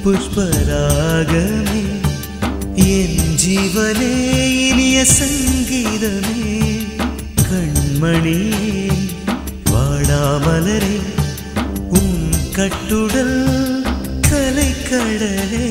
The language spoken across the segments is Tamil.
புஷ்பராகமே என் ஜீவனே இனிய சங்கீதமே கண்மணியே வாடாமலரே உன் கட்டுடல் கலைக்கடலே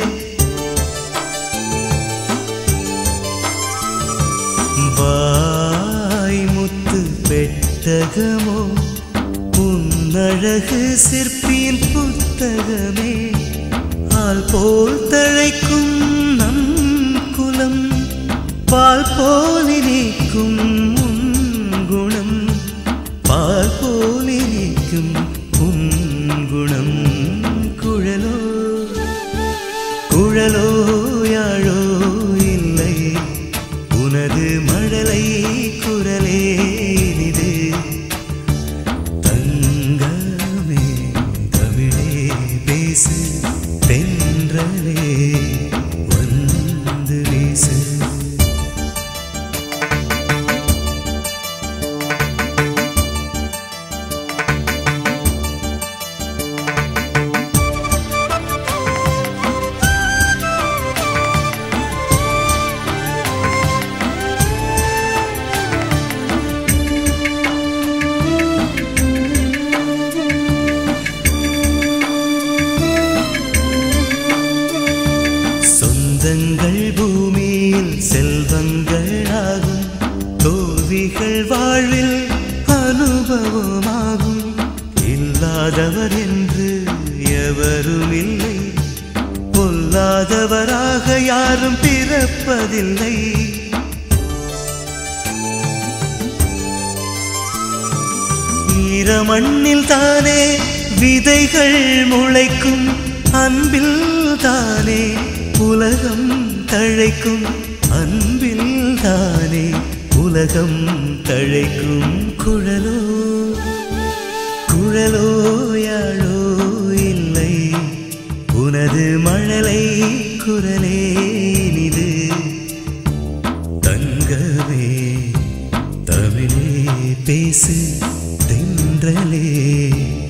வாய் முத்து பெட்டகமோ உன்னழகு சிற்பியின் புத்தகமே ஆள் போல் தழைக்கும் நம் குலம் பால் போல் இனிக்கும் உன் குணம் பால் போல் இனிக்கும் உன் குணம் குழலோ குழலோ யாழோ இல்லை உனது மழலை குரலே இனிது தங்கமே தமிழே பேசு தென்றலே வந்து வீசு சொந்தங்கள் பூமியில் செல்வங்களாகும் தோல்விகள் வாழ்வில் அனுபவமாகும் இல்லாதவர் என்று எவரும் இல்லை பொல்லாதவராக யாரும் பிறப்பதில்லை ஈரமண்ணில் தானே விதைகள் முளைக்கும் அன்பில் தானே உலகம் தழைக்கும் அன்பில் தானே உலகம் தழைக்கும் குழலோ குழலோ யாழோ இல்லை உனது மழலை குரலே இனிது தங்கமே தமிழே பேசு தென்றலே